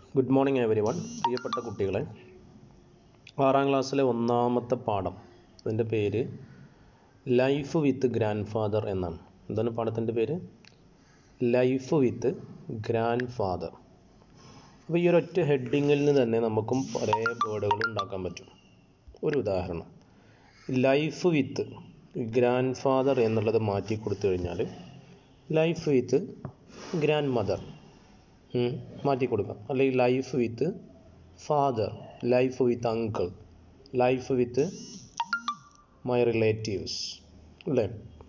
good morning every one പ്രിയപ്പെട്ട കുട്ടികളെ ആറാം ക്ലാസ്സിലെ ഒന്നാമത്തെ പാഠം അതിൻ്റെ പേര് ലൈഫ് വിത്ത് ഗ്രാൻഡ് ഫാദർ എന്നാണ് എന്താണ് പാഠത്തിൻ്റെ പേര് ലൈഫ് വിത്ത് ഗ്രാൻഡ് ഫാദർ അപ്പോൾ ഈ ഒരൊറ്റ ഹെഡിങ്ങിൽ നിന്ന് തന്നെ നമുക്കും പല വേർഡുകൾ ഉണ്ടാക്കാൻ പറ്റും ഒരു ഉദാഹരണം ലൈഫ് വിത്ത് ഗ്രാൻഡ് ഫാദർ എന്നുള്ളത് മാറ്റി കൊടുത്തു കഴിഞ്ഞാൽ ലൈഫ് വിത്ത് ഗ്രാൻഡ് മദർ മാറ്റി കൊടുക്കാം അല്ലെങ്കിൽ life with father life with uncle life with my relatives അല്ലേ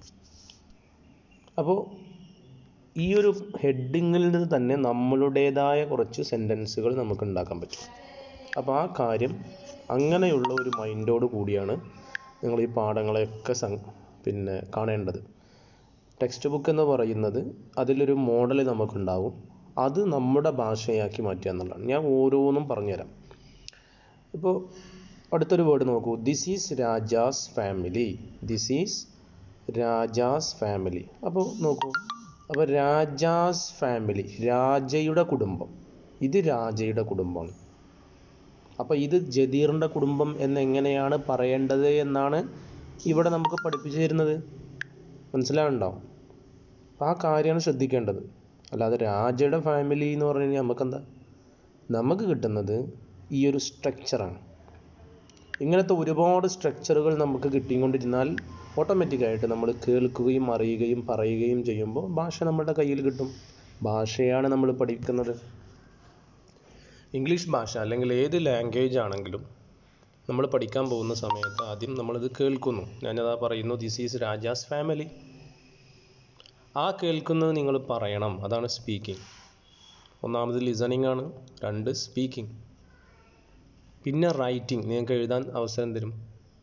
അപ്പോൾ ഈ ഒരു ഹെഡിങ്ങിൽ നിന്ന് തന്നെ നമ്മളുടേതായ കുറച്ച് സെൻറ്റൻസുകൾ നമുക്ക് ഉണ്ടാക്കാൻ പറ്റും അപ്പോൾ ആ കാര്യം അങ്ങനെയുള്ള ഒരു മൈൻഡോട് കൂടിയാണ് നിങ്ങൾ ഈ പാഠങ്ങളെയൊക്കെ സം പിന്നെ കാണേണ്ടത് ടെക്സ്റ്റ് ബുക്ക് എന്ന് പറയുന്നത് അതിലൊരു മോഡൽ നമുക്കുണ്ടാവും അത് നമ്മുടെ ഭാഷയാക്കി മാറ്റുക എന്നുള്ളതാണ് ഞാൻ ഓരോന്നും പറഞ്ഞുതരാം ഇപ്പോൾ അടുത്തൊരു വേർഡ് നോക്കൂ this is Raja's family this is Raja's family അപ്പോൾ നോക്കൂ അപ്പോൾ രാജാസ് ഫാമിലി രാജയുടെ കുടുംബം ഇത് രാജയുടെ കുടുംബമാണ് അപ്പോൾ ഇത് ജദീറിൻ്റെ കുടുംബം എന്നെങ്ങനെയാണ് പറയേണ്ടത് എന്നാണ് ഇവിടെ നമുക്ക് പഠിപ്പിച്ചു തരുന്നത് മനസ്സിലാവുന്നുണ്ടോ അപ്പോൾ ആ കാര്യമാണ് ശ്രദ്ധിക്കേണ്ടത് അല്ലാതെ രാജയുടെ ഫാമിലി എന്ന് പറഞ്ഞു കഴിഞ്ഞാൽ നമുക്കെന്താ നമുക്ക് കിട്ടുന്നത് ഈ ഒരു സ്ട്രക്ചറാണ് ഇങ്ങനത്തെ ഒരുപാട് സ്ട്രക്ചറുകൾ നമുക്ക് കിട്ടിക്കൊണ്ടിരുന്നാൽ ഓട്ടോമാറ്റിക്കായിട്ട് നമ്മൾ കേൾക്കുകയും അറിയുകയും പറയുകയും ചെയ്യുമ്പോൾ ഭാഷ നമ്മുടെ കയ്യിൽ കിട്ടും ഭാഷയാണ് നമ്മൾ പഠിക്കുന്നത് ഇംഗ്ലീഷ് ഭാഷ അല്ലെങ്കിൽ ഏത് ലാംഗ്വേജ് ആണെങ്കിലും നമ്മൾ പഠിക്കാൻ പോകുന്ന സമയത്ത് ആദ്യം നമ്മളിത് കേൾക്കുന്നു ഞാനതാ പറയുന്നു ദിസ് ഈസ് രാജാസ് ഫാമിലി ആ കേൾക്കുന്നത് നിങ്ങൾ പറയണം അതാണ് സ്പീക്കിംഗ് ഒന്നാമത് ലിസണിങ് ആണ് രണ്ട് സ്പീക്കിംഗ് പിന്നെ റൈറ്റിംഗ് നിങ്ങൾക്ക് എഴുതാൻ അവസരം തരും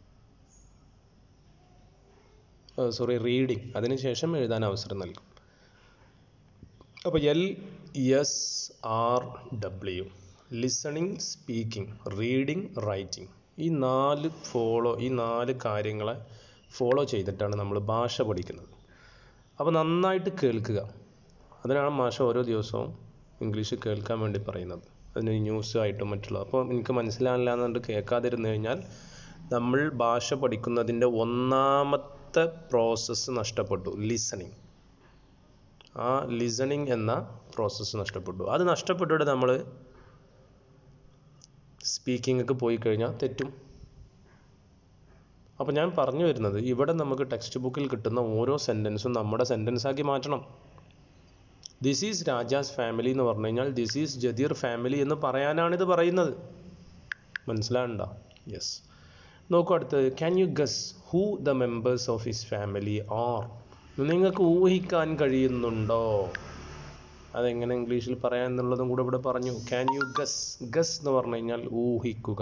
സോറി റീഡിങ് അതിനുശേഷം എഴുതാൻ അവസരം നൽകും അപ്പോൾ L S R W listening speaking reading writing ഈ നാല് ഫോളോ ഈ നാല് കാര്യങ്ങളെ ഫോളോ ചെയ്തിട്ടാണ് നമ്മൾ ഭാഷ പഠിക്കുന്നത് അപ്പോൾ നന്നായിട്ട് കേൾക്കുക അതിനാണ് മാഷ ഓരോ ദിവസവും ഇംഗ്ലീഷ് കേൾക്കാൻ വേണ്ടി പറയുന്നത് അതിന് ന്യൂസ് ആയിട്ടും മറ്റുള്ള അപ്പോൾ എനിക്ക് മനസ്സിലാവില്ല എന്നുകൊണ്ട് കേൾക്കാതിരുന്നു കഴിഞ്ഞാൽ നമ്മൾ ഭാഷ പഠിക്കുന്നതിൻ്റെ ഒന്നാമത്തെ പ്രോസസ്സ് നഷ്ടപ്പെട്ടു ലിസണിങ് ആ ലിസണിങ് എന്ന പ്രോസസ്സ് നഷ്ടപ്പെട്ടു അത് നഷ്ടപ്പെട്ടിട്ട് നമ്മൾ സ്പീക്കിംഗ് പോയി കഴിഞ്ഞാൽ തെറ്റും അപ്പോൾ ഞാൻ പറഞ്ഞു വരുന്നത് ഇവിടെ നമുക്ക് ടെക്സ്റ്റ് ബുക്കിൽ കിട്ടുന്ന ഓരോ സെൻറ്റൻസും നമ്മുടെ സെൻറ്റൻസ് ആക്കി മാറ്റണം ദിസ് ഈസ് രാജാസ് ഫാമിലി എന്ന് പറഞ്ഞു കഴിഞ്ഞാൽ ദിസ് ഈസ് ജദീർ ഫാമിലി എന്ന് പറയാനാണ് ഇത് പറയുന്നത് മനസ്സിലാകണ്ട യെസ് നോക്കൂ അടുത്തത് can you guess who the members of his family are നിങ്ങൾക്ക് ഊഹിക്കാൻ കഴിയുന്നുണ്ടോ അതെങ്ങനെ ഇംഗ്ലീഷിൽ പറയാൻ എന്നുള്ളതും കൂടെ ഇവിടെ പറഞ്ഞു ക്യാൻ യു ഗസ് ഗസ് എന്ന് പറഞ്ഞു കഴിഞ്ഞാൽ ഊഹിക്കുക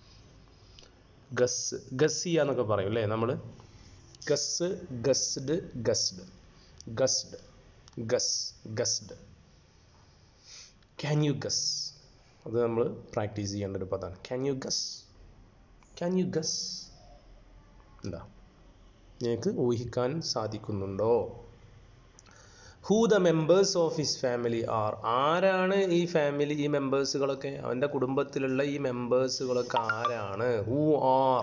ഗസ് ഗസ് ചെയ്യുക എന്നൊക്കെ പറയും അല്ലേ നമ്മൾ guess guessed guessed guessed guess guessed can you guess അത് നമ്മൾ പ്രാക്ടീസ് ചെയ്യേണ്ട ഒരു പദമാണ് can you guess can you guess എന്താ നിങ്ങൾക്ക് ഊഹിക്കാൻ സാധിക്കുന്നുണ്ടോ who the members of his family are ആരാണ് ഈ ഫാമിലി ഈ മെമ്പേഴ്സുകളൊക്കെ അവൻ്റെ കുടുംബത്തിലുള്ള ഈ മെമ്പേഴ്സുകളൊക്കെ ആരാണ് ഹൂ ആർ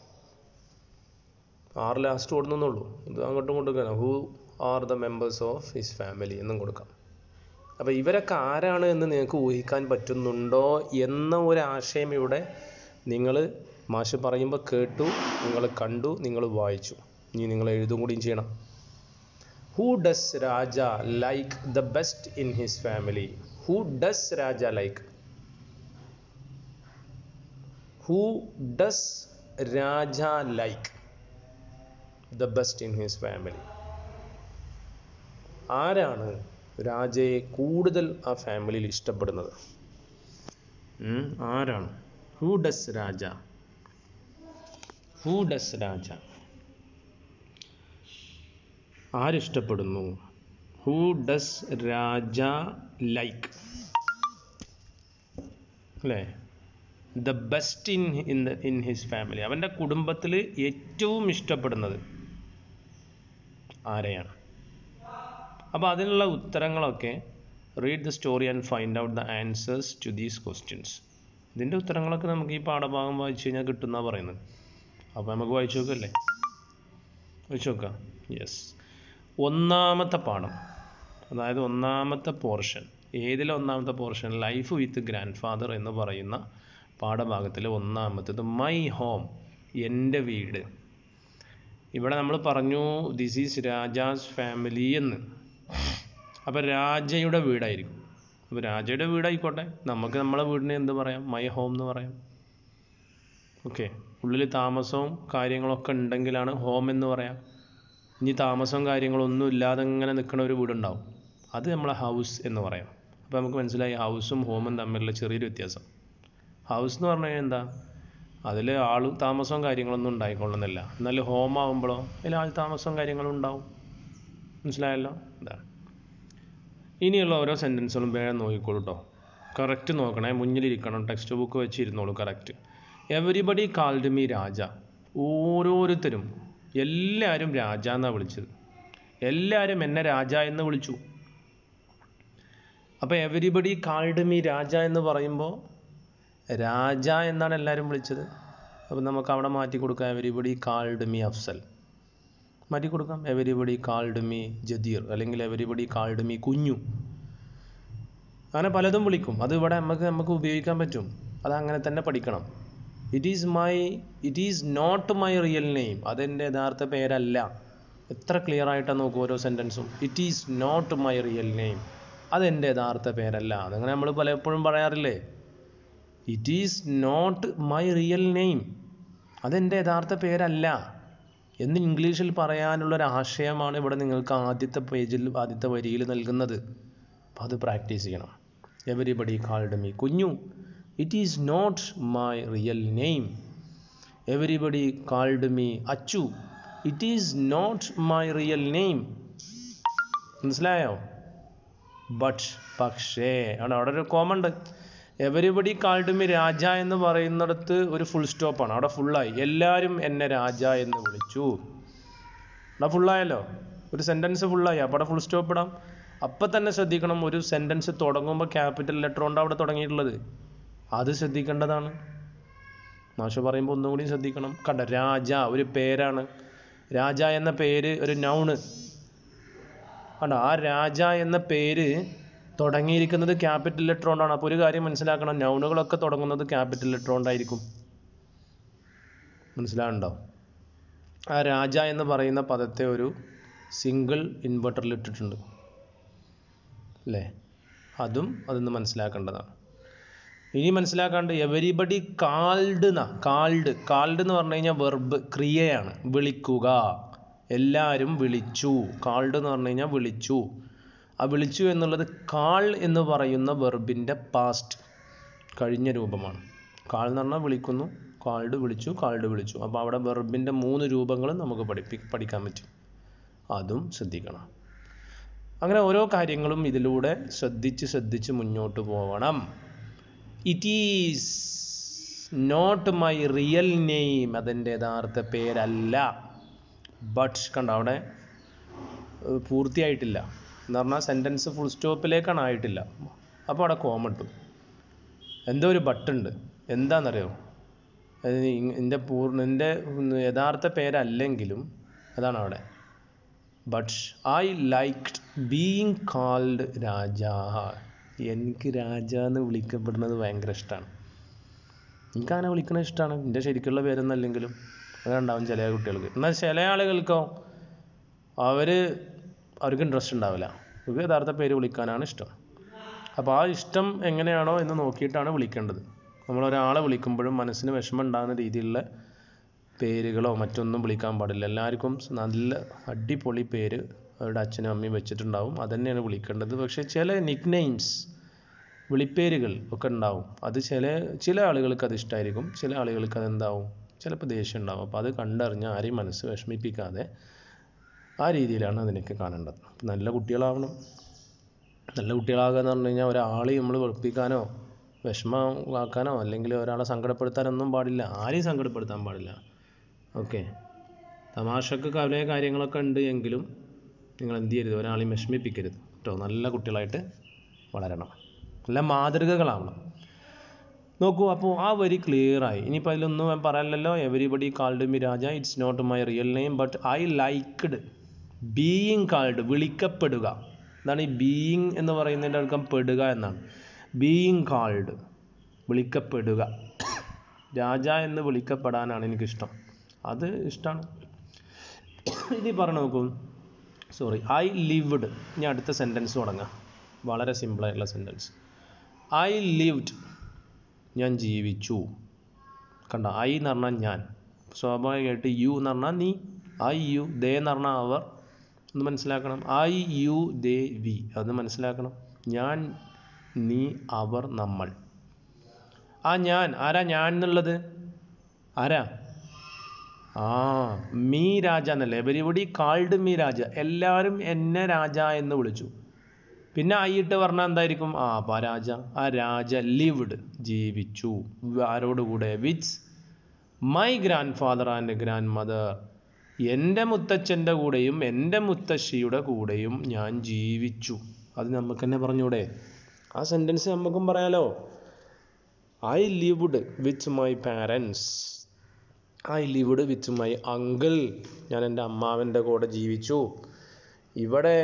ആർ ലാസ്റ്റ് കൊടുക്കുന്നുള്ളൂ ഇത് അങ്ങോട്ടും ഇങ്ങോട്ടും who are the members of his family എന്നും കൊടുക്കാം അപ്പോൾ ഇവരൊക്കെ ആരാണ് എന്ന് നിങ്ങൾക്ക് ഊഹിക്കാൻ പറ്റുന്നുണ്ടോ എന്ന ഒരു ആശയം ഇവിടെ നിങ്ങൾ മാഷ് പറയുമ്പോൾ കേട്ടു നിങ്ങൾ കണ്ടു നിങ്ങൾ വായിച്ചു ഇനി നിങ്ങൾ എഴുതും കൂടിയും ചെയ്യണം who does Raja like the best in his family who does Raja like who does Raja like the best in his family ആരാണ് രാജയെ കൂടുതൽ ആ ഫാമിലിയിൽ ഇഷ്ടപ്പെടുന്നത് ആരാണ് who does Raja who does Raja ആരിഷ്ടപ്പെടുന്നു ഹൂ ഡസ് രാജ ലൈക്ക് അല്ലേ the best in in the in his family അവൻ്റെ കുടുംബത്തിൽ ഏറ്റവും ഇഷ്ടപ്പെടുന്നത് ആരെയാണ് അപ്പോൾ അതിനുള്ള ഉത്തരങ്ങളൊക്കെ read the story and find out the answers to these questions ഇതിൻ്റെ ഉത്തരങ്ങളൊക്കെ നമുക്ക് ഈ പാഠഭാഗം വായിച്ചു കഴിഞ്ഞാൽ കിട്ടുമെന്നാണ് പറയുന്നത് അപ്പോൾ നമുക്ക് വായിച്ചു നോക്കല്ലേ വായിച്ചു നോക്കാം യെസ് ഒന്നാമത്തെ പാഠം അതായത് ഒന്നാമത്തെ പോർഷൻ ഏതിലെ ഒന്നാമത്തെ portion life with grandfather എന്ന് പറയുന്ന പാഠഭാഗത്തിലെ ഒന്നാമത്തത് മൈ ഹോം എൻ്റെ വീട് ഇവിടെ നമ്മൾ പറഞ്ഞു ദിസ് ഈസ് രാജാസ് ഫാമിലി എന്ന് അപ്പോൾ രാജയുടെ വീടായിരിക്കും അപ്പോൾ രാജയുടെ വീടായിക്കോട്ടെ നമുക്ക് നമ്മളെ വീടിനെ എന്ത് പറയാം മൈ ഹോം എന്ന് പറയാം ഓക്കെ ഉള്ളിൽ താമസവും കാര്യങ്ങളൊക്കെ ഉണ്ടെങ്കിലാണ് ഹോം എന്ന് പറയാം ഇനി താമസവും കാര്യങ്ങളൊന്നും ഇല്ലാതെ ഇങ്ങനെ നിൽക്കുന്ന ഒരു വീടുണ്ടാവും അത് നമ്മളെ ഹൗസ് എന്ന് പറയാം അപ്പോൾ നമുക്ക് മനസ്സിലായി ഹൗസും ഹോമും തമ്മിലുള്ള ചെറിയൊരു വ്യത്യാസം ഹൗസ് എന്ന് പറഞ്ഞു കഴിഞ്ഞാൽ എന്താ അതിൽ ആൾ താമസവും കാര്യങ്ങളൊന്നും ഉണ്ടായിക്കൊള്ളുന്നില്ല എന്നാൽ ഹോം ആകുമ്പോഴോ അതിൽ ആൾ താമസവും കാര്യങ്ങളും ഉണ്ടാവും മനസ്സിലായല്ലോ ഇതാണ് ഇനിയുള്ള ഓരോ സെൻറ്റൻസുകളും വേഗം നോക്കിക്കോളൂ കേട്ടോ കറക്റ്റ് നോക്കണേ മുന്നിലിരിക്കണം ടെക്സ്റ്റ് ബുക്ക് വെച്ച് ഇരുന്നോളൂ correct everybody called me Raja ഓരോരുത്തരും എല്ലാവരും രാജ എന്നാണ് വിളിച്ചത് എല്ലാവരും എന്നെ രാജ എന്ന് വിളിച്ചു അപ്പോൾ എവരിബഡി കാൾഡ് മീ രാജ എന്ന് പറയുമ്പോൾ രാജ എന്നാണ് എല്ലാവരും വിളിച്ചത് അപ്പോൾ നമുക്ക് അവിടെ മാറ്റി കൊടുക്കാം എവരിബഡി കാൾഡ് മീ അഫ്സൽ മാറ്റി കൊടുക്കാം എവരിബഡി കാൾഡ് മീ ജദീർ അല്ലെങ്കിൽ എവരിബഡി കാൾഡ് മീ കുഞ്ഞു അങ്ങനെ പലതും വിളിക്കും അത് ഇവിടെ നമുക്ക് നമുക്ക് ഉപയോഗിക്കാൻ പറ്റും അത് അങ്ങനെ തന്നെ പഠിക്കണം it is my it is not my real name അതെൻ്റെ യഥാർത്ഥ പേരല്ല എത്ര ക്ലിയർ ആയിട്ടാണ് നോക്കും ഓരോ സെൻറ്റൻസും it is not my real name അതെൻ്റെ യഥാർത്ഥ പേരല്ല അതങ്ങനെ നമ്മൾ പലപ്പോഴും പറയാറില്ലേ it is not my real name അതെൻ്റെ യഥാർത്ഥ പേരല്ല എന്ന് ഇംഗ്ലീഷിൽ പറയാനുള്ളൊരു ആശയമാണ് ഇവിടെ നിങ്ങൾക്ക് ആദ്യത്തെ പേജിൽ ആദ്യത്തെ വരിയിൽ നൽകുന്നത് അപ്പോൾ അത് പ്രാക്ടീസ് ചെയ്യണം everybody called me Kunju it is not my real name everybody called me Achu it is not my real name മനസ്സിലായോ ബട്ട് പക്ഷേ ആണ് അവിടെ ഒരു കോമൺ ഉണ്ട് എവരിബഡി കാൾഡ് മീ രാജ എന്ന് പറയുന്നിടത്ത് ഒരു ഫുൾ സ്റ്റോപ്പാണ് അവിടെ ഫുള്ളായി എല്ലാവരും എന്നെ രാജ എന്ന് വിളിച്ചു അവിടെ ഫുള്ളായല്ലോ ഒരു സെൻറ്റൻസ് ഫുള്ളായി അപ്പോൾ അവിടെ ഫുൾ സ്റ്റോപ്പ് ഇടാം അപ്പം തന്നെ ശ്രദ്ധിക്കണം ഒരു സെൻറ്റൻസ് തുടങ്ങുമ്പോൾ ക്യാപിറ്റൽ ലെറ്റർ കൊണ്ട് അവിടെ തുടങ്ങിയിട്ടുള്ളത് അത് ശ്രദ്ധിക്കേണ്ടതാണ് മാഷ പറയുമ്പോൾ ഒന്നും കൂടി ശ്രദ്ധിക്കണം കണ്ട രാജ ഒരു പേരാണ് രാജ എന്ന പേര് ഒരു നൗണ് കണ്ട ആ രാജ എന്ന പേര് തുടങ്ങിയിരിക്കുന്നത് ക്യാപിറ്റൽ ലെറ്റർ കൊണ്ടാണ് അപ്പോൾ ഒരു കാര്യം മനസ്സിലാക്കണം നൗണുകളൊക്കെ തുടങ്ങുന്നത് ക്യാപിറ്റൽ ലെറ്റർ കൊണ്ടായിരിക്കും മനസ്സിലാകുന്നുണ്ടോ ആ രാജ എന്ന് പറയുന്ന പദത്തെ ഒരു സിംഗിൾ ഇൻവെർട്ടറിൽ ഇട്ടിട്ടുണ്ട് അല്ലേ അതും അതൊന്ന് മനസ്സിലാക്കേണ്ടതാണ് ഇനി മനസ്സിലാക്കാണ്ട് എവരിബഡി കാൾഡ് എന്നാ കാൾഡ് കാൾഡ് എന്ന് പറഞ്ഞു കഴിഞ്ഞാൽ വെർബ് ക്രിയയാണ് വിളിക്കുക എല്ലാവരും വിളിച്ചു കാൾഡ് എന്ന് പറഞ്ഞു കഴിഞ്ഞാൽ വിളിച്ചു ആ വിളിച്ചു എന്നുള്ളത് കാൾ എന്ന് പറയുന്ന വെർബിൻ്റെ പാസ്റ്റ് കഴിഞ്ഞ രൂപമാണ് കാൾ എന്ന് പറഞ്ഞാൽ വിളിക്കുന്നു കാൾഡ് വിളിച്ചു കാൾഡ് വിളിച്ചു അപ്പോൾ അവിടെ വെർബിൻ്റെ മൂന്ന് രൂപങ്ങളും നമുക്ക് പഠിപ്പി പഠിക്കാൻ പറ്റും അതും ശ്രദ്ധിക്കണം അങ്ങനെ ഓരോ കാര്യങ്ങളും ഇതിലൂടെ ശ്രദ്ധിച്ച് ശ്രദ്ധിച്ച് മുന്നോട്ട് പോകണം it is not my real name അതെൻ്റെ യഥാർത്ഥ പേരല്ല ബട്ട് കണ്ട അവിടെ ഏർ പൂർത്തിയായിട്ടില്ല എന്ന് പറഞ്ഞാൽ സെൻറ്റൻസ് ഫുൾ സ്റ്റോപ്പിലേക്കാണ് ആയിട്ടില്ല അപ്പോൾ അവിടെ കോമ ഇട്ടു എന്തോ ഒരു ബട്ടുണ്ട് എന്താണെന്നറിയോ എൻ്റെ പൂർണ്ണ എൻ്റെ യഥാർത്ഥ പേരല്ലെങ്കിലും അതാണ് അവിടെ but I liked being called Raja എനിക്ക് രാജ എന്ന് വിളിക്കപ്പെടുന്നത് ഭയങ്കര ഇഷ്ടമാണ് എനിക്കങ്ങനെ വിളിക്കുന്നത് ഇഷ്ടമാണ് എൻ്റെ ശരിക്കുള്ള പേരൊന്നും അല്ലെങ്കിലും അങ്ങനെ ഉണ്ടാവും ചില കുട്ടികൾക്ക് എന്നാൽ ചില ആളുകൾക്കോ അവർ അവർക്ക് ഇൻട്രസ്റ്റ് ഉണ്ടാവില്ല അവർക്ക് യഥാർത്ഥ പേര് വിളിക്കാനാണ് ഇഷ്ടം അപ്പോൾ ആ ഇഷ്ടം എങ്ങനെയാണോ എന്ന് നോക്കിയിട്ടാണ് വിളിക്കേണ്ടത് നമ്മൾ ഒരാളെ വിളിക്കുമ്പോഴും മനസ്സിന് വിഷമം ഉണ്ടാകുന്ന രീതിയിലുള്ള പേരുകളോ മറ്റൊന്നും വിളിക്കാൻ പാടില്ല എല്ലാവർക്കും നല്ല അടിപൊളി പേര് അവരുടെ അച്ഛനും അമ്മയും വെച്ചിട്ടുണ്ടാവും അതന്നെയാണ് വിളിക്കേണ്ടത് പക്ഷേ ചില നിക് നെയിംസ് വിളിപ്പേരുകൾ ഒക്കെ ഉണ്ടാവും അത് ചില ചില ആളുകൾക്ക് അത് ഇഷ്ടമായിരിക്കും ചില ആളുകൾക്ക് അതെന്താവും ചിലപ്പോൾ ദേഷ്യം ഉണ്ടാവും അപ്പോൾ അത് കണ്ടറിഞ്ഞ് ആരെയും മനസ്സ് വിഷമിപ്പിക്കാതെ ആ രീതിയിലാണ് അതിനൊക്കെ കാണേണ്ടത് നല്ല കുട്ടികളാവണം നല്ല കുട്ടികളാകുക എന്ന് പറഞ്ഞു കഴിഞ്ഞാൽ ഒരാളെ നമ്മൾ വെറുപ്പിക്കാനോ വിഷമമാക്കാനോ അല്ലെങ്കിൽ ഒരാളെ സങ്കടപ്പെടുത്താനൊന്നും പാടില്ല ആരെയും സങ്കടപ്പെടുത്താൻ പാടില്ല ഓക്കെ തമാശക്ക് കവല കാര്യങ്ങളൊക്കെ ഉണ്ട് എങ്കിലും നിങ്ങൾ എന്ത് ചെയ്യരുത് ഒരാളെയും വിഷമിപ്പിക്കരുത് കേട്ടോ നല്ല കുട്ടികളായിട്ട് വളരണം നല്ല മാതൃകകളാവണം നോക്കൂ അപ്പോൾ ആ വരി ക്ലിയർ ആയി ഇനിയിപ്പോൾ അതിലൊന്നും ഞാൻ പറയാനല്ലോ everybody called me Raja it's not my real name but I liked being called വിളിക്കപ്പെടുക എന്താണ് ഈ ബീയിങ് എന്ന് പറയുന്നതിൻ്റെ അർത്ഥം പെടുക എന്നാണ് ബീയിങ് കാൾഡ് വിളിക്കപ്പെടുക രാജ എന്ന് വിളിക്കപ്പെടാനാണ് എനിക്കിഷ്ടം അത് ഇഷ്ടമാണ് ഇനി പറഞ്ഞു നോക്കൂ സോറി ഐ ലിവ്ഡ് ഇനി അടുത്ത സെൻറ്റൻസ് തുടങ്ങാം വളരെ സിമ്പിളായിട്ടുള്ള സെൻറ്റൻസ് ഐ ലിവ്ഡ് ഞാൻ ജീവിച്ചു കണ്ട ഐ എന്ന് പറഞ്ഞാൽ ഞാൻ സ്വാഭാവികമായിട്ട് യു എന്ന് പറഞ്ഞാൽ നീ ഐ യു ദേ എന്ന് പറഞ്ഞാൽ അവർ ഒന്ന് മനസ്സിലാക്കണം ഐ യു ദേ വി അത് മനസ്സിലാക്കണം ഞാൻ നീ അവർ നമ്മൾ ആ ഞാൻ ആരാ ഞാൻ എന്നുള്ളത് ആരാ ആ മീ രാജ എന്നല്ലേ എവരിബഡി കാൾഡ് മീ രാജ എല്ലാവരും എന്നെ രാജ എന്ന് വിളിച്ചു പിന്നെ ആയിട്ട് പറഞ്ഞാൽ എന്തായിരിക്കും ആ അപ്പം ആ രാജ ആ രാജ ലിവ്ഡ് ജീവിച്ചു ആരോടുകൂടെ with my grandfather and grandmother എൻ്റെ മുത്തച്ഛൻ്റെ കൂടെയും എൻ്റെ മുത്തശ്ശിയുടെ കൂടെയും ഞാൻ ജീവിച്ചു അത് നമുക്ക് തന്നെ പറഞ്ഞൂടെ ആ സെൻറ്റൻസ് നമുക്കും പറയാലോ I lived with my parents I lived with my uncle ഞാൻ എൻ്റെ അമ്മാവൻ്റെ കൂടെ ജീവിച്ചു ഇവിടെ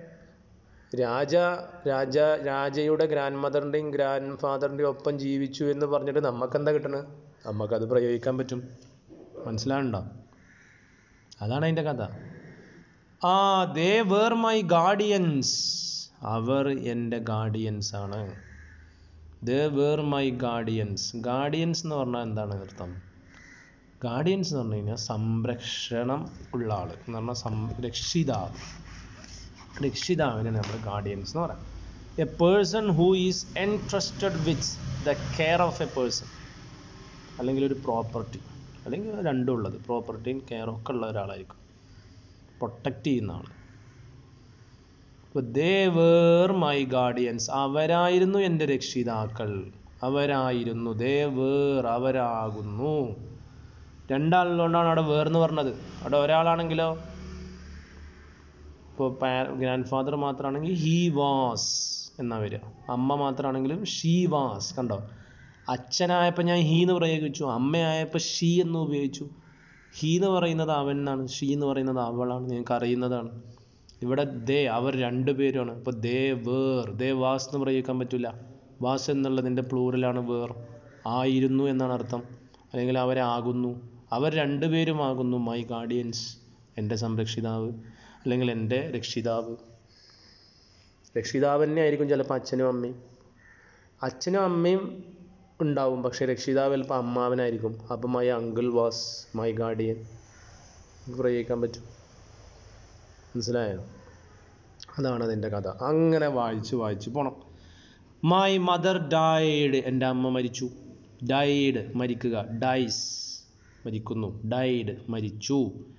രാജ രാജ രാജയുടെ ഗ്രാൻഡ് മദറിൻ്റെയും ഗ്രാൻഡ് ഫാദറിൻ്റെയും ഒപ്പം ജീവിച്ചു എന്ന് പറഞ്ഞിട്ട് നമുക്കെന്താ കിട്ടണത് നമുക്കത് പ്രയോഗിക്കാൻ പറ്റും മനസ്സിലാവുണ്ടോ അതാണ് അതിൻ്റെ കഥ ആ ദേ വേർ മൈ ഗാർഡിയൻസ് അവർ എൻ്റെ ഗാർഡിയൻസ് ആണ് they were my guardians guardians എന്ന് പറഞ്ഞാൽ എന്താണ് അർത്ഥം ഗാർഡിയൻസ് എന്ന് പറഞ്ഞു കഴിഞ്ഞാൽ സംരക്ഷണം ഉള്ള ആൾ എന്ന് പറഞ്ഞാൽ സം രക്ഷിതാവ് രക്ഷിതാവിനെ നമ്മൾ ഗാർഡിയൻസ് എന്ന് പറയാം a person who is entrusted with the care of a person അല്ലെങ്കിൽ ഒരു പ്രോപ്പർട്ടി അല്ലെങ്കിൽ രണ്ടും ഉള്ളത് പ്രോപ്പർട്ടിയും കെയറും ഒക്കെ ഉള്ള ഒരാളായിരിക്കും പ്രൊട്ടക്റ്റ് ചെയ്യുന്ന ആൾ അപ്പോൾ ദേ വേർ മൈ ഗാർഡിയൻസ് അവരായിരുന്നു എൻ്റെ രക്ഷിതാക്കൾ അവരായിരുന്നു ദേ വേർ അവരാകുന്നു രണ്ടാളുള്ളതുകൊണ്ടാണ് അവിടെ വേർന്ന് പറഞ്ഞത് അവിടെ ഒരാളാണെങ്കിലോ ഇപ്പോൾ ഗ്രാൻഡ് ഫാദർ മാത്രമാണെങ്കിൽ ഹീ വാസ് എന്നാ വരിക അമ്മ മാത്രമാണെങ്കിലും ഷീ വാസ് കണ്ടോ അച്ഛനായപ്പോൾ ഞാൻ ഹീ എന്ന് പ്രയോഗിച്ചു അമ്മയായപ്പോൾ ഷീ എന്ന് ഉപയോഗിച്ചു ഹീ എന്ന് പറയുന്നത് അവൻ എന്നാണ് ഷീ എന്ന് പറയുന്നത് അവളാണ് നിങ്ങൾക്ക് അറിയുന്നതാണ് ഇവിടെ ദേ അവർ രണ്ടുപേരുമാണ് ഇപ്പോൾ ദേ വേർ ദേ വാസ് എന്ന് പ്രയോഗിക്കാൻ പറ്റില്ല വാസ് എന്നുള്ളതിൻ്റെ പ്ലൂറലാണ് വേർ ആയിരുന്നു എന്നാണ് അർത്ഥം അല്ലെങ്കിൽ അവരാകുന്നു അവർ രണ്ടുപേരുമാകുന്നു മൈ ഗാർഡിയൻസ് എൻ്റെ സംരക്ഷിതാവ് അല്ലെങ്കിൽ എൻ്റെ രക്ഷിതാവ് രക്ഷിതാവ് തന്നെ ആയിരിക്കും ചിലപ്പോൾ അച്ഛനും അമ്മയും അച്ഛനും അമ്മയും ഉണ്ടാവും പക്ഷേ രക്ഷിതാവ് ചിലപ്പോൾ അമ്മാവനായിരിക്കും അപ്പം my uncle was my guardian പ്രയോഗിക്കാൻ പറ്റും മനസ്സിലായോ അതാണ് അതിൻ്റെ കഥ അങ്ങനെ വായിച്ച് വായിച്ച് പോണം മൈ മദർ ഡൈഡ് എൻ്റെ അമ്മ മരിച്ചു ഡൈഡ് മരിക്കുക ഡൈസ് മരിക്കുന്നു ഡൈഡ് മരിച്ചു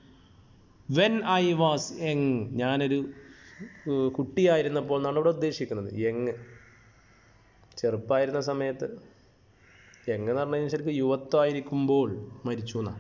വെൻ ഐ വാസ് യങ് ഞാനൊരു ഏർ, കുട്ടിയായിരുന്നപ്പോൾ എന്നാണ് ഇവിടെ ഉദ്ദേശിക്കുന്നത് യങ് ചെറുപ്പമായിരുന്ന സമയത്ത് യങ് എന്ന് പറഞ്ഞു കഴിഞ്ഞാൽ ശരിക്കും യുവത്വമായിരിക്കുമ്പോൾ മരിച്ചു എന്നാണ്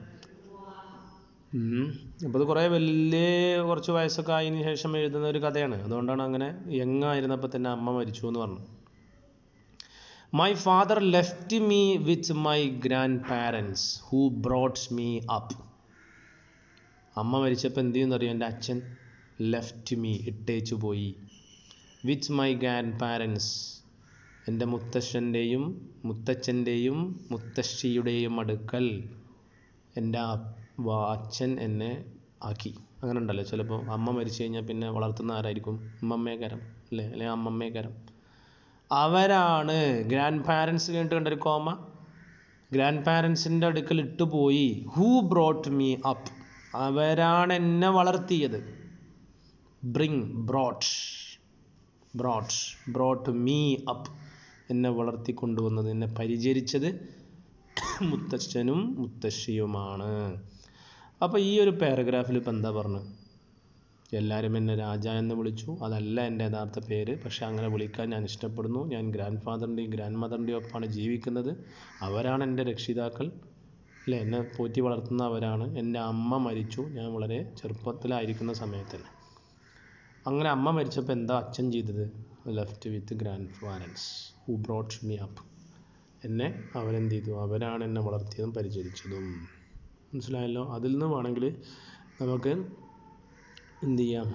അപ്പോൾ ഇത് കുറേ വലിയ കുറച്ച് വയസ്സൊക്കെ ആയതിനു ശേഷം എഴുതുന്ന ഒരു കഥയാണ് അതുകൊണ്ടാണ് അങ്ങനെ യങ് ആയിരുന്നപ്പോൾ തന്നെ അമ്മ മരിച്ചു എന്ന് പറഞ്ഞു my father left me with my grandparents who brought me up അമ്മ മരിച്ചപ്പോൾ എന്ത് ചെയ്യുന്നറിയോ എൻ്റെ അച്ഛൻ ലെഫ്റ്റ് മീ ഇട്ടേച്ചു പോയി വിത്ത് മൈ ഗ്രാൻഡ് പാരൻസ് എൻ്റെ മുത്തശ്ശൻ്റെയും മുത്തച്ഛൻ്റെയും മുത്തശ്ശിയുടെയും അടുക്കൽ എൻ്റെ അ- വാ- അച്ഛൻ എന്നെ ആക്കി അങ്ങനെ ഉണ്ടല്ലോ ചിലപ്പോൾ അമ്മ മരിച്ചു കഴിഞ്ഞാൽ പിന്നെ വളർത്തുന്ന ആരായിരിക്കും അമ്മമ്മേക്കരം അല്ലേ അല്ലെങ്കിൽ അമ്മമ്മേക്കരം അവരാണ് ഗ്രാൻഡ് പാരൻസ് കഴിഞ്ഞിട്ട് കണ്ടൊരു കോമ ഗ്രാൻഡ് പാരൻസിൻ്റെ അടുക്കൽ ഇട്ടുപോയി ഹൂ ബ്രോട്ട് മീ അപ്പ് അവരാണ് എന്നെ വളർത്തിയത് bring brought brought brought me up എന്നെ വളർത്തിക്കൊണ്ടുവന്നത് എന്നെ പരിചരിച്ചത് മുത്തച്ഛനും മുത്തശ്ശിയുമാണ് അപ്പോൾ ഈ ഒരു പാരഗ്രാഫിൽ ഇപ്പം എന്താ പറഞ്ഞത് എല്ലാവരും എന്നെ രാജ എന്ന് വിളിച്ചു അതല്ല എൻ്റെ യഥാർത്ഥ പേര് പക്ഷെ അങ്ങനെ വിളിക്കാൻ ഞാൻ ഇഷ്ടപ്പെടുന്നു ഞാൻ ഗ്രാൻഡ് ഫാദറിൻ്റെയും ഗ്രാൻഡ് മദറിൻ്റെയും ഒപ്പമാണ് ജീവിക്കുന്നത് അവരാണ് എൻ്റെ രക്ഷിതാക്കൾ അല്ലേ എന്നെ പോറ്റി വളർത്തുന്ന അവരാണ് എൻ്റെ അമ്മ മരിച്ചു ഞാൻ വളരെ ചെറുപ്പത്തിലായിരിക്കുന്ന സമയത്ത് തന്നെ അങ്ങനെ അമ്മ മരിച്ചപ്പോൾ എന്താ അച്ഛൻ ചെയ്തത് left with grandparents who brought me up എന്നെ അവരെന്ത് ചെയ്തു അവരാണ് എന്നെ വളർത്തിയതും പരിചരിച്ചതും മനസ്സിലായല്ലോ അതിൽ നിന്ന് വേണമെങ്കിൽ നമുക്ക് എന്ത് ചെയ്യാം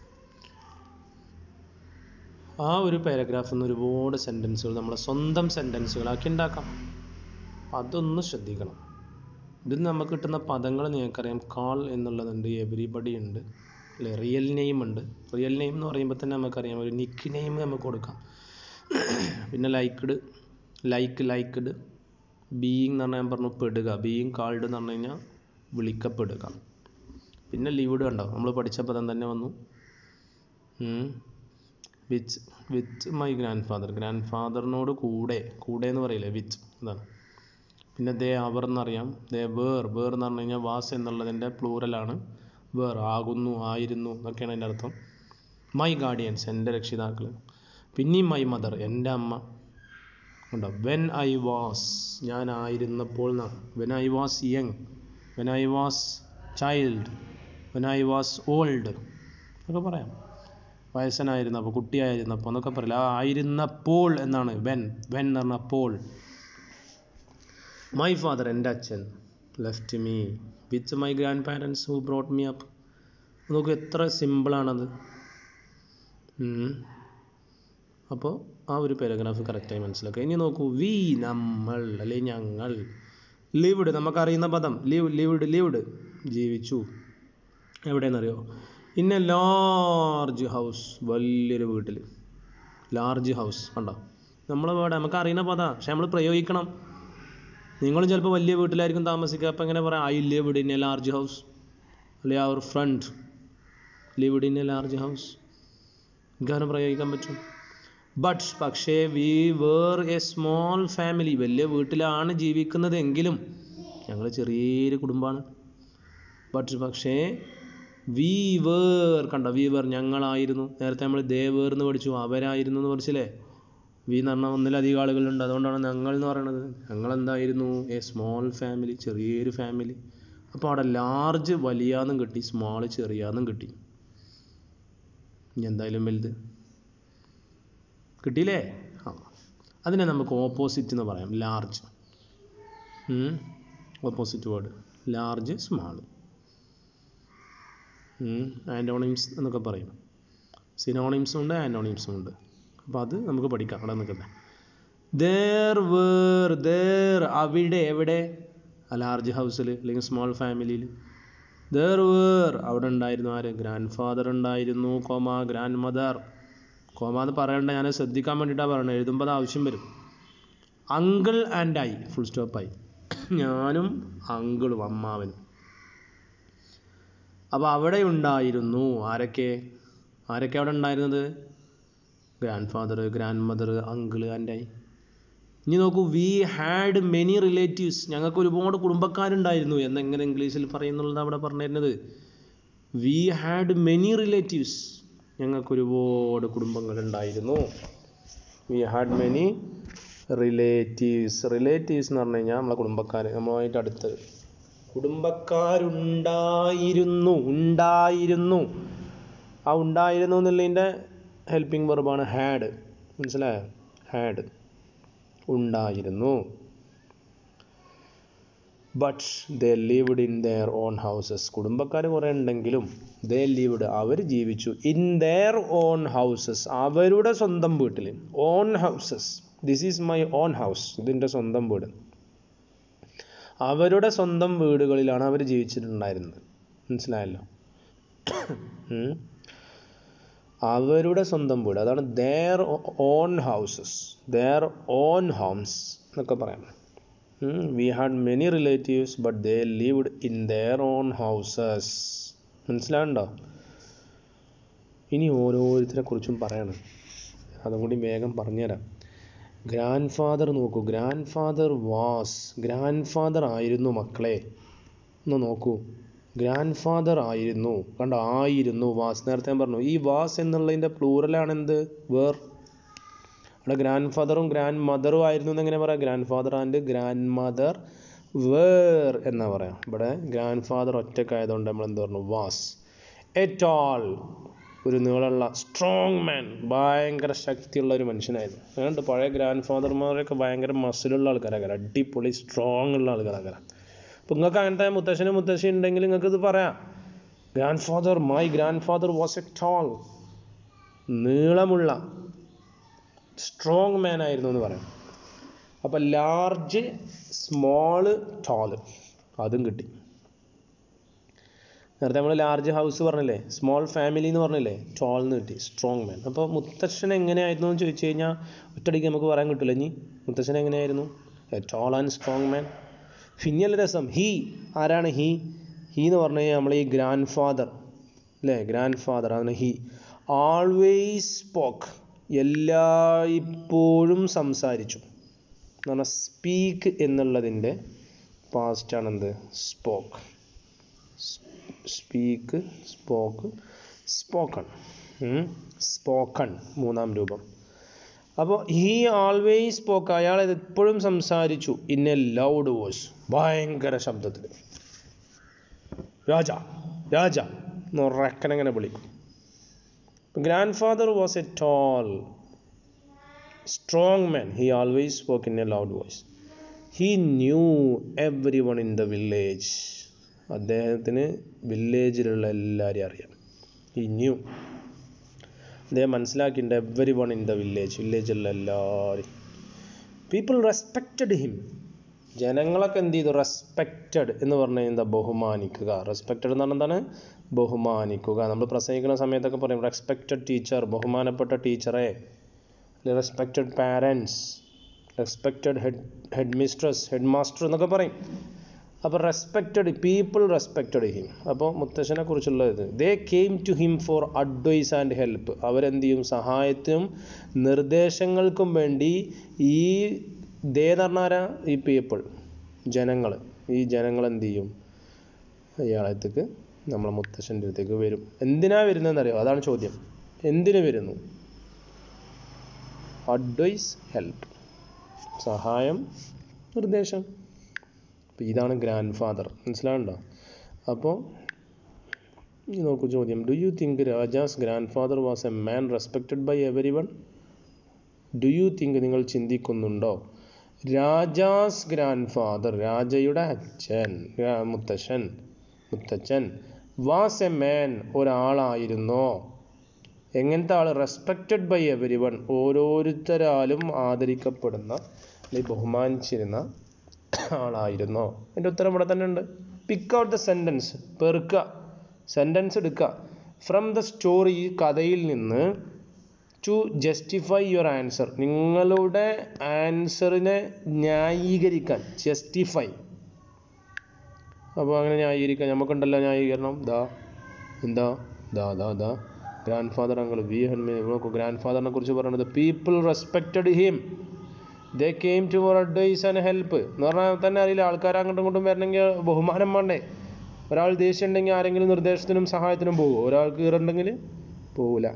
ആ ഒരു പാരഗ്രാഫിൽ നിന്ന് ഒരുപാട് സെൻറ്റൻസുകൾ നമ്മളെ സ്വന്തം സെൻറ്റൻസുകളാക്കി ഉണ്ടാക്കാം അതൊന്ന് ശ്രദ്ധിക്കണം ഇതിൽ നിന്ന് നമുക്ക് കിട്ടുന്ന പദങ്ങൾ നിങ്ങൾക്കറിയാം കാൾ എന്നുള്ളതുണ്ട് എവരിബഡി ഉണ്ട് അല്ലെ റിയൽ നെയിം ഉണ്ട് റിയൽ നെയിം എന്ന് പറയുമ്പോൾ തന്നെ നമുക്കറിയാം ഒരു നിക്ക് നെയിം നമുക്ക് കൊടുക്കാം പിന്നെ ലൈക്ക്ഡ് ലൈക്ക് ലൈക്ക്ഡ് ബീയിങ് എന്ന് പറഞ്ഞാൽ ഞാൻ പറഞ്ഞു പെടുക ബീയിങ് കാൾഡ് എന്ന് പറഞ്ഞു കഴിഞ്ഞാൽ വിളിക്കപ്പെടുക പിന്നെ ലീവ്ഡ് കണ്ടോ നമ്മൾ പഠിച്ച പദം തന്നെ വന്നു with with my grandfather ഗ്രാൻഡ് ഫാദറിനോട് കൂടെ കൂടെ എന്ന് പറയില്ലേ വിത്ത് അതാണ് പിന്നെ ദേ അവർ എന്നറിയാം ദേ വേർ വേർ എന്ന് പറഞ്ഞു കഴിഞ്ഞാൽ വാസ് എന്നുള്ളതിൻ്റെ പ്ലൂറലാണ് വേർ ആകുന്നു ആയിരുന്നു എന്നൊക്കെയാണ് അതിൻ്റെ അർത്ഥം മൈ ഗാർഡിയൻസ് എൻ്റെ രക്ഷിതാക്കൾ പിന്നെയും മൈ മദർ എൻ്റെ അമ്മ ഉണ്ടോ വെൻ ഐ വാസ് ഞാൻ ആയിരുന്നപ്പോൾ എന്നാണ് when I was young when I was child when I was old എന്നൊക്കെ പറയാം വയസ്സനായിരുന്നപ്പോൾ കുട്ടിയായിരുന്നപ്പോൾ എന്നൊക്കെ പറയില്ല ആ ആയിരുന്നപ്പോൾ എന്നാണ് വെൻ വെൻ എന്ന് പറഞ്ഞാൽ അപ്പോൾ മൈ ഫാദർ എൻ്റെ അച്ഛൻ left me with my grandparents who brought me up നോക്കൂ എത്ര സിമ്പിളാണത് അപ്പോൾ ആ ഒരു പാരഗ്രാഫ് കറക്റ്റായി മനസ്സിലാക്കുക ഇനി നോക്കൂ വി നമ്മൾ അല്ലെ ഞങ്ങൾ ലിവ്ഡ് നമുക്കറിയുന്ന പദം ലിവ് ലിവ്ഡ് ലിവ്ഡ് ജീവിച്ചു എവിടെയെന്നറിയോ ഇൻ എ ലാർജ് ഹൗസ് വലിയൊരു വീട്ടിൽ ലാർജ് ഹൗസ് കണ്ടോ നമ്മളെ വേർഡ് നമുക്ക് അറിയുന്ന പദം പക്ഷെ നമ്മൾ പ്രയോഗിക്കണം നിങ്ങളും ചിലപ്പോൾ വലിയ വീട്ടിലായിരിക്കും താമസിക്കുക അപ്പം എങ്ങനെ പറയാം I lived in a large house അല്ലെ അവർ friend lived in a large house ഇങ്ങനെ പ്രയോഗിക്കാൻ പറ്റും ബട്ട് പക്ഷേ we were a small family വലിയ വീട്ടിലാണ് ജീവിക്കുന്നത് എങ്കിലും ഞങ്ങൾ ചെറിയൊരു കുടുംബമാണ് ബട്ട് പക്ഷേ വി വേർ കണ്ട വി വേർ ഞങ്ങളായിരുന്നു നേരത്തെ നമ്മൾ ദേ വേർ എന്ന് പഠിച്ചു അവരായിരുന്നു എന്ന് പഠിച്ചില്ലേ വി എന്ന് പറഞ്ഞാൽ ഒന്നിലധികം ആളുകളുണ്ട് അതുകൊണ്ടാണ് ഞങ്ങൾ എന്ന് പറയുന്നത് ഞങ്ങൾ എന്തായിരുന്നു എ സ്മോൾ ഫാമിലി ചെറിയൊരു ഫാമിലി അപ്പോൾ അവിടെ ലാർജ് വലിയാന്നും കിട്ടി സ്മോൾ ചെറിയാന്നും കിട്ടി ഇനി എന്തായാലും വലുത് കിട്ടിയില്ലേ ആ അതിനെ നമുക്ക് ഓപ്പോസിറ്റ് എന്ന് പറയാം large opposite word large small antonyms എന്നൊക്കെ പറയും സിനോണിംസും ഉണ്ട് ആൻറ്റോണിംസും ഉണ്ട് അപ്പോൾ അത് നമുക്ക് പഠിക്കാം അവിടെ നിൽക്കട്ടെ ദേർ വേർ ദേർ അവിടെ എവിടെ ലാർജ് ഹൗസിൽ അല്ലെങ്കിൽ സ്മോൾ ഫാമിലിയിൽ ദേർ വേർ അവിടെ ഉണ്ടായിരുന്നു ആര് ഗ്രാൻഡ് ഫാദർ ഉണ്ടായിരുന്നു കോമ ഗ്രാൻഡ് മദർ കോമ എന്ന് പറയണ്ട ഞാൻ ശ്രദ്ധിക്കാൻ വേണ്ടിയിട്ടാണ് പറയുന്നത് എഴുതുമ്പോൾ അത് ആവശ്യം വരും അങ്കിൾ ആൻഡ് ഐ ഫുൾ സ്റ്റോപ്പായി ഞാനും അങ്കിളും അമ്മാവനും അപ്പോൾ അവിടെ ഉണ്ടായിരുന്നു ആരൊക്കെ ആരൊക്കെ അവിടെ ഉണ്ടായിരുന്നത് grandfather grandmother uncle and I ഇനി നോക്കൂ വി ഹാഡ് മെനി റിലേറ്റീവ്സ് ഞങ്ങൾക്ക് ഒരുപാട് കുടുംബക്കാരുണ്ടായിരുന്നു എന്നെങ്ങനെ ഇംഗ്ലീഷിൽ പറയുന്നുള്ളത് അവിടെ പറഞ്ഞിരുന്നത് വി ഹാഡ് മെനി റിലേറ്റീവ്സ് ഞങ്ങൾക്ക് ഒരുപാട് കുടുംബങ്ങളുണ്ടായിരുന്നു we had many relatives relatives എന്ന് പറഞ്ഞു കഴിഞ്ഞാൽ നമ്മളെ കുടുംബക്കാർ നമ്മളുമായിട്ട് അടുത്ത് കുടുംബക്കാരുണ്ടായിരുന്നു ഉണ്ടായിരുന്നു ആ ഉണ്ടായിരുന്നു എന്നുള്ളതിൻ്റെ ഹെൽപ്പിംഗ് വെർബാണ് ഹാഡ് മനസ്സിലായോ ഹാഡ് ഉണ്ടായിരുന്നു but they lived in their own houses കുടുംബക്കാർ കുറേ ഉണ്ടെങ്കിലും ദേ ലിവ്ഡ് അവർ ജീവിച്ചു ഇൻ ദെയർ ഓൺ ഹൗസസ് അവരുടെ സ്വന്തം വീട്ടിൽ own houses this is my own house ഇതിൻ്റെ സ്വന്തം വീട് അവരുടെ സ്വന്തം വീടുകളിലാണ് അവർ ജീവിച്ചിട്ടുണ്ടായിരുന്നത് മനസ്സിലായല്ലോ അവരുടെ സ്വന്തം വീട് അതാണ് their own houses their own homes എന്നൊക്കെ പറയാം we had many relatives but they lived in their own houses മനസ്സിലാവുണ്ടോ ഇനി ഓരോരുത്തരെ കുറിച്ചും പറയണം അതും കൂടി വേഗം പറഞ്ഞുതരാം ഗ്രാൻഡ് ഫാദർ നോക്കൂ grandfather was grandfather ആയിരുന്നു മക്കളെ ഒന്ന് നോക്കൂ ഗ്രാൻഡ് ഫാദർ ആയിരുന്നു കണ്ടോ ആയിരുന്നു വാസ് നേരത്തെ ഞാൻ പറഞ്ഞു ഈ വാസ് എന്നുള്ളതിൻ്റെ പ്ലൂറലാണ് എന്ത് വേർ അവിടെ ഗ്രാൻഡ് ഫാദറും ഗ്രാൻഡ് മദറും ആയിരുന്നു എന്ന് എങ്ങനെ പറയാം grandfather and grandmother were എന്നാ പറയാം ഇവിടെ ഗ്രാൻഡ് ഫാദർ ഒറ്റക്കായതുകൊണ്ട് നമ്മൾ എന്ത് പറഞ്ഞു വാസ് എ ടോൾ ഒരു നീളമുള്ള സ്ട്രോങ് മാൻ ഭയങ്കര ശക്തിയുള്ള ഒരു മനുഷ്യനായിരുന്നു അതുകൊണ്ട് പഴയ ഗ്രാൻഡ് ഫാദർമാരൊക്കെ ഭയങ്കര മസിലുള്ള ആൾക്കാരാകാരം അടിപൊളി സ്ട്രോങ് ഉള്ള ആൾക്കാരാകാരം അപ്പോൾ നിങ്ങൾക്ക് അങ്ങനത്തെ മുത്തശ്ശനും മുത്തശ്ശി ഉണ്ടെങ്കിൽ നിങ്ങൾക്ക് ഇത് പറയാം grandfather my grandfather was a tall നീളമുള്ള സ്ട്രോങ് മാൻ ആയിരുന്നു എന്ന് പറയാം അപ്പോൾ ലാർജ് സ്മോള് ടോള് അതും കിട്ടി നേരത്തെ നമ്മൾ ലാർജ് ഹൗസ് പറഞ്ഞില്ലേ സ്മോൾ ഫാമിലി എന്ന് പറഞ്ഞില്ലേ ടോൾ എന്ന് കിട്ടി സ്ട്രോങ് മാൻ അപ്പോൾ മുത്തശ്ശൻ എങ്ങനെയായിരുന്നു എന്ന് ചോദിച്ചു കഴിഞ്ഞാൽ ഒറ്റയടിക്ക് നമുക്ക് പറയാൻ കിട്ടില്ല ഇനി മുത്തശ്ശൻ എങ്ങനെയായിരുന്നു ടോൾ ആൻഡ് സ്ട്രോങ് മാൻ പിന്നെയല്ല രസം ഹീ ആരാണ് ഹീ ഹീ എന്ന് പറഞ്ഞു കഴിഞ്ഞാൽ നമ്മൾ ഈ ഗ്രാൻഡ് ഫാദർ അല്ലേ ഗ്രാൻഡ് ഫാദർ അതാണ് ഹീ ആൾവേസ് സ്പോക്ക് എല്ലാ ഇപ്പോഴും സംസാരിച്ചു എന്ന് പറഞ്ഞാൽ സ്പീക്ക് എന്നുള്ളതിൻ്റെ പാസ്റ്റാണെന്ത് spoke speak spoke spoken spoken മൂന്നാം രൂപം അപ്പോൾ ഹീ ആൾവേസ് സ്പോക്ക് അയാൾ എപ്പോഴും സംസാരിച്ചു ഇൻ എ ലൗഡ് വോയിസ് ഭയങ്കര ശബ്ദത്തിൽ രാജ രാജ എന്നൊറക്കനങ്ങനെ വിളിക്കും grandfather was a tall strong man he always spoke in a loud voice he knew everyone in the village അദ്ദേഹത്തിന് വില്ലേജിലുള്ള എല്ലാവരെയും അറിയാം ഹി ന്യൂ അദ്ദേഹം മനസ്സിലാക്കിയിട്ടുണ്ട് everyone in the village വില്ലേജിലുള്ള എല്ലാവരും പീപ്പിൾ റെസ്പെക്റ്റഡ് ഹിം ജനങ്ങളൊക്കെ എന്ത് ചെയ്തു റെസ്പെക്റ്റഡ് എന്ന് പറഞ്ഞു കഴിഞ്ഞാൽ ബഹുമാനിക്കുക റെസ്പെക്റ്റഡ് എന്ന് പറഞ്ഞാൽ എന്താണ് ബഹുമാനിക്കുക നമ്മൾ പ്രസംഗിക്കുന്ന സമയത്തൊക്കെ പറയും റെസ്പെക്റ്റഡ് ടീച്ചർ ബഹുമാനപ്പെട്ട ടീച്ചറെ respected parents respected head headmistress headmaster എന്നൊക്കെ പറയും അപ്പോൾ റെസ്പെക്റ്റഡ് പീപ്പിൾ റെസ്പെക്റ്റഡ് ഹിം അപ്പോൾ മുത്തശ്ശനെ കുറിച്ചുള്ള ഇത് they came to him for advice and help അവരെന്ത് ചെയ്യും സഹായത്തിനും നിർദ്ദേശങ്ങൾക്കും വേണ്ടി ഈ ദേ എന്ന് പറഞ്ഞാൽ ഈ പീപ്പിൾ ജനങ്ങൾ ഈ ജനങ്ങൾ എന്ത് ചെയ്യും ഇയാളത്തേക്ക് നമ്മളെ മുത്തശ്ശൻ്റെ അടുത്തേക്ക് വരും എന്തിനാ വരുന്നതെന്നറിയോ അതാണ് ചോദ്യം എന്തിനു വരുന്നു അഡ്വൈസ് ഹെൽപ്പ് സഹായം നിർദ്ദേശം അപ്പോൾ ഇതാണ് ഗ്രാൻഡ് ഫാദർ മനസ്സിലാവുണ്ടോ അപ്പോൾ ഈ നോക്കൂ ചോദ്യം do you think Raja's grandfather was a man respected by everyone do you think നിങ്ങൾ ചിന്തിക്കുന്നുണ്ടോ രാജാസ് ഗ്രാൻഡ് ഫാദർ രാജയുടെ അച്ഛൻ രാ- മുത്തശ്ശൻ മുത്തച്ഛൻ വാസ് എ മാൻ ഒരാളായിരുന്നോ എങ്ങനത്തെ ആൾ റെസ്പെക്റ്റഡ് ബൈ എവരി വൺ ഓരോരുത്തരാലും ആദരിക്കപ്പെടുന്ന അല്ലെങ്കിൽ ബഹുമാനിച്ചിരുന്ന ആളായിരുന്നോ എൻ്റെ ഉത്തരം ഇവിടെ തന്നെ ഉണ്ട് പിക്ക് ഔട്ട് ദ സെൻറ്റൻസ് പെറുക്കുക സെൻറ്റൻസ് എടുക്കുക ഫ്രം ദ സ്റ്റോറി കഥയിൽ നിന്ന് ടു ജസ്റ്റിഫൈ യുവർ ആൻസർ നിങ്ങളുടെ ആൻസറിനെ ന്യായീകരിക്കാൻ ജസ്റ്റിഫൈ അപ്പോൾ അങ്ങനെ ന്യായീകരിക്കാൻ നമുക്കുണ്ടല്ലോ ന്യായീകരണം ദാ എന്താ ദാ ദാ ദാ ഗ്രാൻഡ് ഫാദർ അങ്ങൾ വി ഹൻമേ നോക്കൂ ഗ്രാൻഡ് ഫാദറിനെ കുറിച്ച് പറയുന്നത് people respected him they came to for advice and help എന്ന് പറഞ്ഞാൽ തന്നെ അറിയില്ല ആൾക്കാർ അങ്ങോട്ടും ഇങ്ങോട്ടും വരണമെങ്കിൽ ബഹുമാനം വേണ്ടേ ഒരാൾ ദേഷ്യം ഉണ്ടെങ്കിൽ ആരെങ്കിലും നിർദ്ദേശത്തിനും സഹായത്തിനും പോകുമോ ഒരാൾക്ക് ഈറുണ്ടെങ്കിൽ പോകില്ല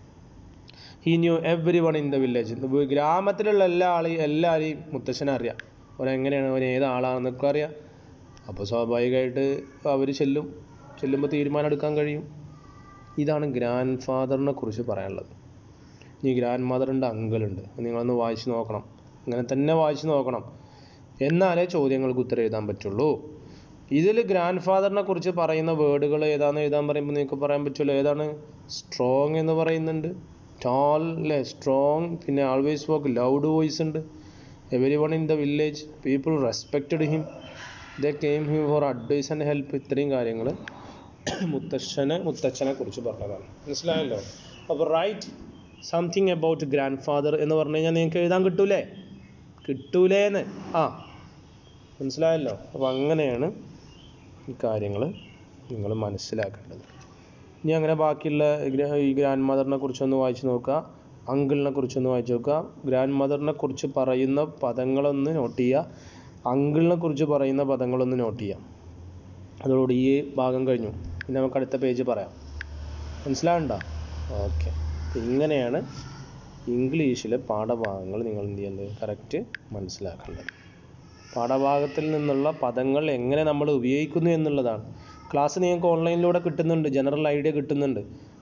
he knew everyone in the village ഗ്രാമത്തിലുള്ള എല്ലാ ആളെയും എല്ലാവരെയും മുത്തശ്ശനെ അറിയാം അവനെങ്ങനെയാണ് അവൻ ഏത് ആളാണെന്നൊക്കെ അറിയാം അപ്പോൾ സ്വാഭാവികമായിട്ട് അവർ ചെല്ലും ചെല്ലുമ്പോൾ തീരുമാനം എടുക്കാൻ കഴിയും ഇതാണ് ഗ്രാൻഡ് ഫാദറിനെ കുറിച്ച് പറയാനുള്ളത് ഇനി ഗ്രാൻഡ് മദർ ഉണ്ട് അങ്കിൾ ഉണ്ട് നിങ്ങളൊന്ന് വായിച്ച് നോക്കണം അങ്ങനെ തന്നെ വായിച്ച് നോക്കണം എന്നാലേ ചോദ്യങ്ങൾക്ക് ഉത്തരം എഴുതാൻ പറ്റുള്ളൂ ഇതിൽ ഗ്രാൻഡ് ഫാദറിനെ കുറിച്ച് പറയുന്ന വേർഡുകൾ ഏതാണെന്ന് എഴുതാൻ പറയുമ്പോൾ നിങ്ങൾക്ക് പറയാൻ പറ്റുമല്ലോ ഏതാണ് സ്ട്രോങ് എന്ന് പറയുന്നുണ്ട് ടോൾ അല്ലേ സ്ട്രോങ് പിന്നെ ആൾവേസ് വർക്ക് ലൗഡ് വോയിസ് ഉണ്ട് everyone in the village people respected him the came him for advice and help ഇത്രയും കാര്യങ്ങൾ മുത്തശ്ശനെ മുത്തച്ഛനെ കുറിച്ച് പറഞ്ഞതാണ് മനസ്സിലായല്ലോ അപ്പോൾ write something about grandfather എന്ന് പറഞ്ഞു കഴിഞ്ഞാൽ നിങ്ങൾക്ക് എഴുതാൻ കിട്ടൂലേ കിട്ടൂലേന്ന് ആ മനസ്സിലായല്ലോ അപ്പോൾ അങ്ങനെയാണ് ഈ കാര്യങ്ങൾ നിങ്ങൾ മനസ്സിലാക്കേണ്ടത് ഇനി അങ്ങനെ ബാക്കിയുള്ള ഗ്ര- ഈ ഗ്രാൻഡ് മദറിനെ കുറിച്ചൊന്ന് വായിച്ച് നോക്കുക അങ്കിളിനെ കുറിച്ചൊന്ന് വായിച്ച് നോക്കുക ഗ്രാൻഡ് മദറിനെ കുറിച്ച് പറയുന്ന പദങ്ങളൊന്ന് നോട്ട് ചെയ്യുക അങ്കിളിനെ കുറിച്ച് പറയുന്ന പദങ്ങളൊന്ന് നോട്ട് ചെയ്യാം അതോടുകൂടി ഈ ഭാഗം കഴിഞ്ഞു പിന്നെ നമുക്ക് അടുത്ത പേജ് പറയാം മനസ്സിലാകണ്ടോ ഓക്കെ ഇങ്ങനെയാണ് ഇംഗ്ലീഷിലെ പാഠഭാഗങ്ങൾ നിങ്ങൾ എന്ത് ചെയ്യുന്നത് കറക്റ്റ് മനസ്സിലാക്കേണ്ടത് പാഠഭാഗത്തിൽ നിന്നുള്ള പദങ്ങൾ എങ്ങനെ നമ്മൾ ഉപയോഗിക്കുന്നു എന്നുള്ളതാണ് ക്ലാസ് നിങ്ങൾക്ക് ഓൺലൈനിലൂടെ കിട്ടുന്നുണ്ട് ജനറൽ ഐഡിയ കിട്ടുന്നുണ്ട്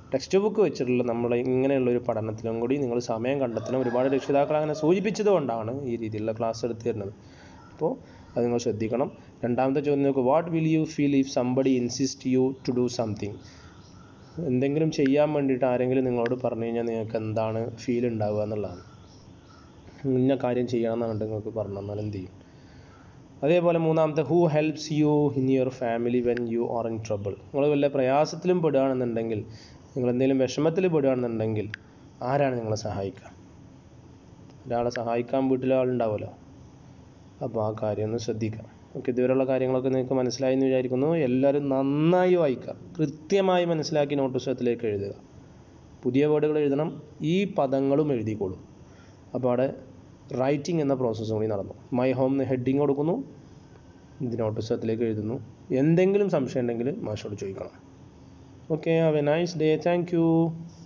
ടെക്സ്റ്റ് ബുക്ക് വെച്ചിട്ടുള്ള നമ്മൾ ഇങ്ങനെയുള്ള ഒരു പഠനത്തിലും കൂടി നിങ്ങൾ സമയം കണ്ടെത്തണം ഒരുപാട് രക്ഷിതാക്കൾ അങ്ങനെ സൂചിപ്പിച്ചത് കൊണ്ടാണ് ഈ രീതിയിലുള്ള ക്ലാസ് എടുത്ത് തരുന്നത് അപ്പോൾ അത് നിങ്ങൾ ശ്രദ്ധിക്കണം രണ്ടാമത്തെ ചോദ്യം നോക്കുക what will you feel if somebody insist you to do something എന്തെങ്കിലും ചെയ്യാൻ വേണ്ടിയിട്ട് ആരെങ്കിലും നിങ്ങളോട് പറഞ്ഞു കഴിഞ്ഞാൽ നിങ്ങൾക്ക് എന്താണ് ഫീൽ ഉണ്ടാവുക എന്നുള്ളതാണ് ഇന്ന കാര്യം ചെയ്യണം എന്നാണ് നിങ്ങൾക്ക് പറഞ്ഞു തന്നാൽ എന്ത് ചെയ്യും അതേപോലെ മൂന്നാമത്തെ who helps you in your family when you are in trouble നിങ്ങൾ വല്ല പ്രയാസത്തിലും പെടുകയാണെന്നുണ്ടെങ്കിൽ നിങ്ങൾ എന്തെങ്കിലും വിഷമത്തിൽ പെടുകയാണെന്നുണ്ടെങ്കിൽ ആരാണ് നിങ്ങളെ സഹായിക്കുക ഒരാളെ സഹായിക്കാൻ വീട്ടിൽ ആളുണ്ടാവുമല്ലോ അപ്പോൾ ആ കാര്യം ഒന്ന് ശ്രദ്ധിക്കാം ഓക്കെ ഇതുവരെയുള്ള കാര്യങ്ങളൊക്കെ നിങ്ങൾക്ക് മനസ്സിലായി എന്ന് വിചാരിക്കുന്നു എല്ലാവരും നന്നായി വായിക്കുക കൃത്യമായി മനസ്സിലാക്കി നോട്ട് പുസ്തകത്തിലേക്ക് എഴുതുക പുതിയ വേർഡുകൾ എഴുതണം ഈ പദങ്ങളും എഴുതിക്കോളൂ അപ്പോൾ അവിടെ റൈറ്റിംഗ് എന്ന പ്രോസസ്സും കൂടി നടന്നു മൈ ഹോം ഹെഡിങ് കൊടുക്കുന്നു ഇത് നോട്ട് പുസ്തകത്തിലേക്ക് എഴുതുന്നു എന്തെങ്കിലും സംശയം ഉണ്ടെങ്കിൽ മാഷോട് ചോദിക്കണം okay have a nice day thank U